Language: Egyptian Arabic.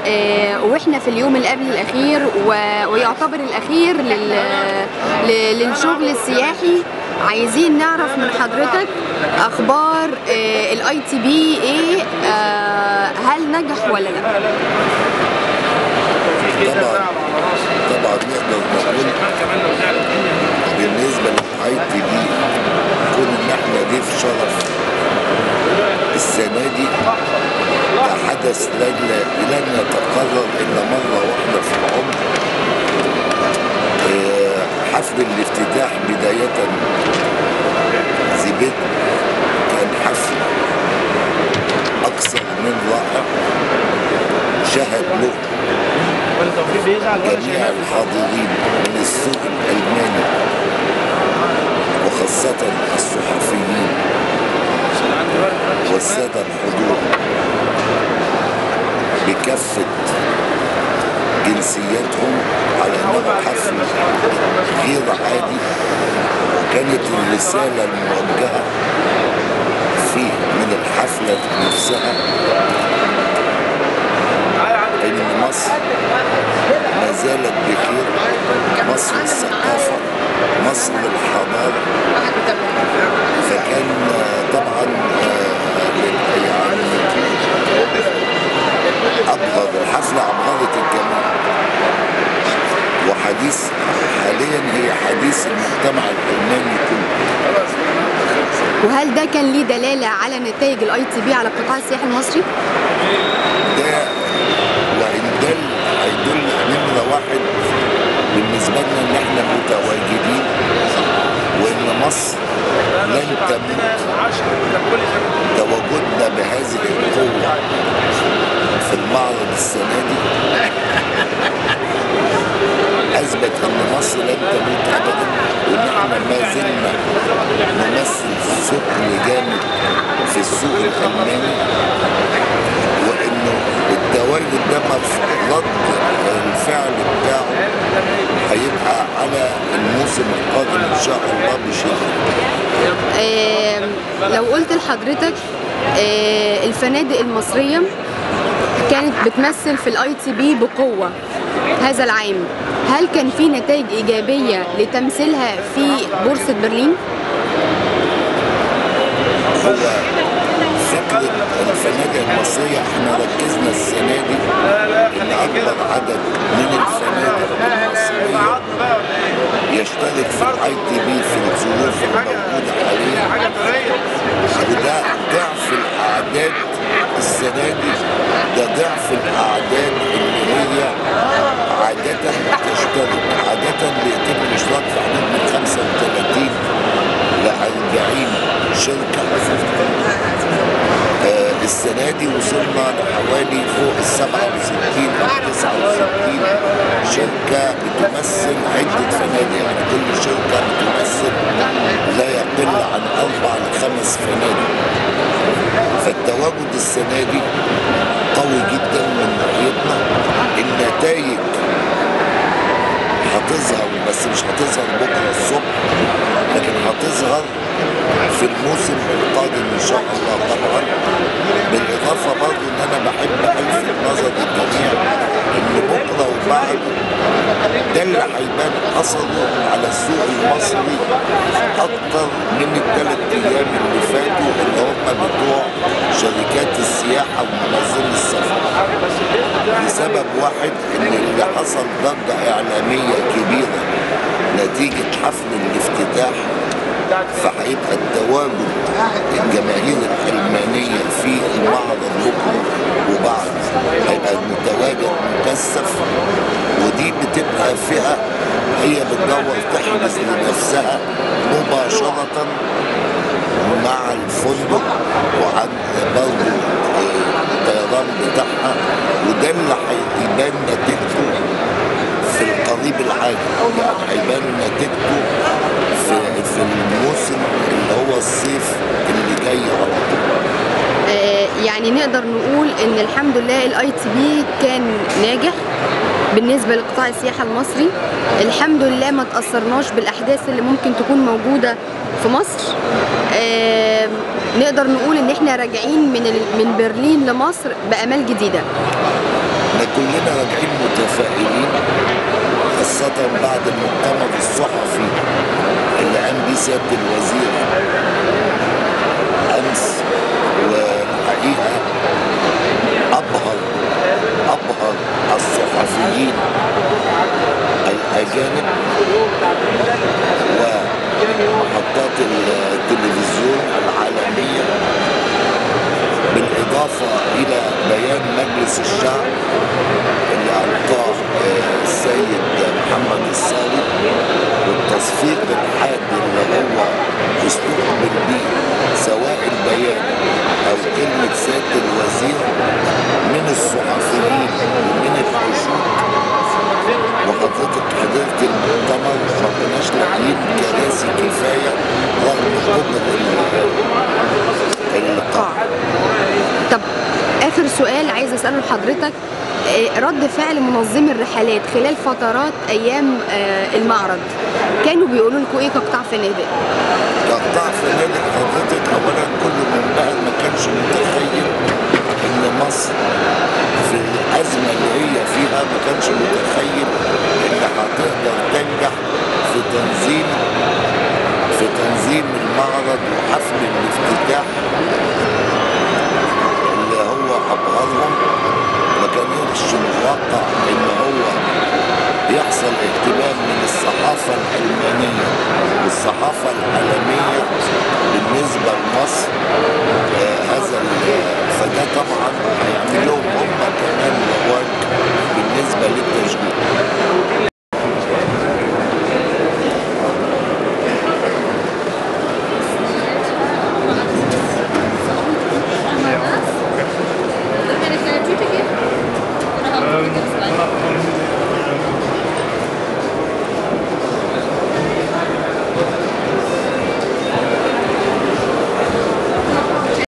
آه، واحنا في اليوم اللي قبل الاخير و- ويعتبر الاخير لل- ل- للشغل السياحي عايزين نعرف من حضرتك اخبار الاي تي بي ايه آه، هل نجح ولا لا طبعا طبعا نقدر نقول بالنسبه للاي تي بي كون ان احنا ضيف شرف السنه دي ده حدث لن لن يتكرر الا مره واحده في العمر آه، حفل الافتتاح بدايه زبيت كان حفل اكثر من رائع شهد له جميع الحاضرين من السوق الألماني وخاصة الصحفيين والسادة الحضور بكافة جنسياتهم على أنه حفل غير عادي وكانت الرسالة الموجهة فيه من الحفلة نفسها ان مصر ما زالت بخير مصر الثقافة مصر الحضارة فكان آه، طبعا آه، يعني أبغض الحفلة أبغضت الجميع وحديث حاليا هي حديث المجتمع الألماني كله وهل ده كان ليه دلاله على نتائج الاي تي بي على قطاع السياحه المصري ده وإن دل هيدل نمرة واحد بالنسبة لنا إن إحنا متواجدين وإن مصر لن تموت تواجدنا بهذه القوة في المعرض السنة دي أثبت إن مصر لن تموت أبدا وإن إحنا ما زلنا نمثل ثقل جامد في السوق الألماني وانه التواجد ده مرفوع رد الفعل بتاعه هيبقى على الموسم القادم ان شاء الله بشده آم، لو قلت لحضرتك آه، الفنادق المصرية كانت بتمثل في الاي تي بي بقوة هذا العام هل كان في نتائج إيجابية لتمثيلها في بورصة برلين؟ هو فكره الفنادق المصريه احنا ركزنا السنه دي ان اكبر عدد من الفنادق المصريه يشترك في الاي تي بي في الظروف الموجوده حاليا وده ضعف الاعداد السنه دي ده ضعف الاعداد اللي هي عاده تشترك عاده بيتم الاشتراك في حدود من 35 ل 40 شركه آه، السنه دي وصلنا لحوالي فوق ال 67 او 69 شركه بتمثل عده فنادق يعني كل شركه بتمثل لا يقل عن اربع لخمس فنادق فالتواجد السنه دي قوي جدا من ناحيتنا النتائج هتظهر بس مش هتظهر بكره الصبح لكن هتظهر في الموسم القادم ان شاء الله طبعا بالاضافه برضه ان انا بحب الفت نظر الجميع ان بكره وبعد ده اللي هيبان اثره على السوق المصري اكتر من الثلاث ايام اللي فاتوا اللي هم بتوع شركات السياحه ومنظمي السفر لسبب واحد ان اللي حصل ضجه اعلاميه كبيره نتيجه حفل الافتتاح فهيبقى التواجد الجماهير الألمانية في المعرض بكرة وبعد هيبقى المتواجد مكثف ودي بتبقى فئة هي بتدور تحجز لنفسها مباشرة مع الفندق وعن برضه الطيران بتاعها وده اللي هيبان نتيجته في القريب العاجل يعني هيبان نتيجته في في الموسم اللي هو الصيف اللي جاي على طول آه، يعني نقدر نقول ان الحمد لله الاي تي بي كان ناجح بالنسبه لقطاع السياحه المصري الحمد لله ما تاثرناش بالاحداث اللي ممكن تكون موجوده في مصر آه، نقدر نقول ان احنا راجعين من ال- من برلين لمصر بامال جديده احنا كلنا راجعين متفائلين خاصة بعد المؤتمر الصحفي اللي قام بيه سيادة الوزير أمس والحقيقة أبهر أبهر الصحفيين الأجانب ومحطات التلفزيون العالمية بالإضافة إلى بيان مجلس الشعب اللي ألقاه آه، السيد محمد الصاوي والتصفيق الحاد اللي هو استقبل بيه سواء البيان أو كلمة سيادة الوزير من الصحفيين ومن الحشود وحضرتك حضرت المؤتمر ما كناش لاقيين كراسي كفايه رغم قدر اللقاء طب اخر سؤال عايز اساله لحضرتك آه، رد فعل منظمي الرحلات خلال فترات ايام آه، المعرض كانوا بيقولوا لكم ايه كقطاع فنادق قطاع فنادق حضرتك اولا كل من بقى ما كانش متخيل ان مصر في الازمه اللي هي فيها ما كانش متخيل ان هتقدر تنجح في تنظيم في تنظيم المعرض وحفل الافتتاح اللي هو ابهرهم ما كانش متوقع ان هو يحصل اهتمام من الصحافة الألمانية والصحافة العالمية بالنسبة